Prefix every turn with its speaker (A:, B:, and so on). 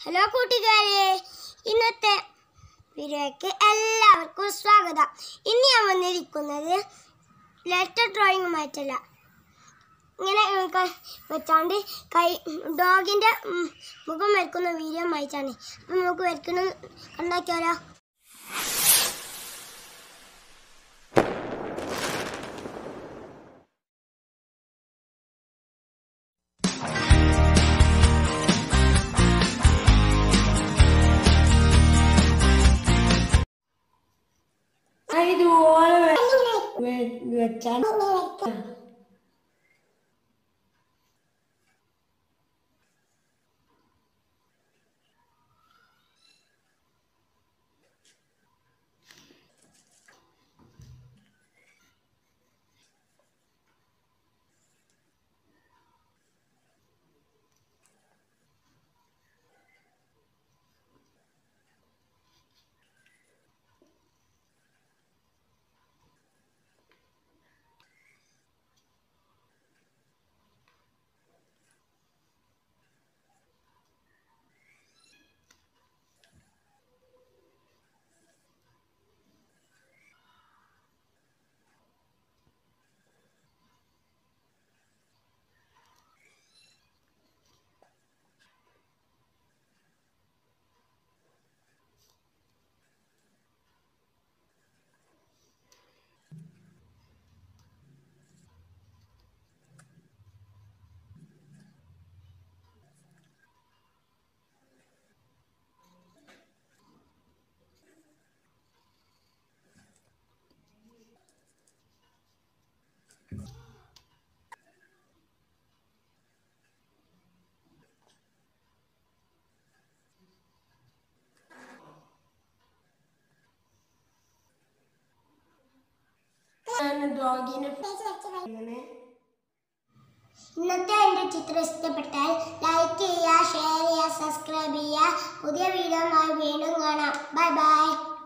A: hello കൂട്ടുകാരെ ഇന്നത്തെ വീഡിയോയ്ക്ക് എല്ലാവർക്കും സ്വാഗതം ഇന്ന് ഞാൻ വന്നിരിക്കുന്നത് ലെറ്റർ ഡ്രോയിങ്ങുമായിട്ടല്ല ഇങ്ങനെ ഉം, ക- വെച്ചാണ്ട് കൈ ഡോഗിൻ്റെ മുഖം വരക്കുന്ന വീഡിയോ ആയിട്ടാണ് അപ്പം നമുക്ക് വരക്കണം കണ്ടാക്കിയാലോ
B: ഇതുപോലെ വെച്ചാൽ ഡോഗിനെ ഇങ്ങനെ
A: ഇന്നത്തെ എൻ്റെ ചിത്രം ഇഷ്ടപ്പെട്ടാൽ ലൈക്ക് ചെയ്യുക ഷെയർ ചെയ്യുക സബ്സ്ക്രൈബ് ചെയ്യുക പുതിയ വീഡിയോ വീണ്ടും കാണാം ബൈ ബൈ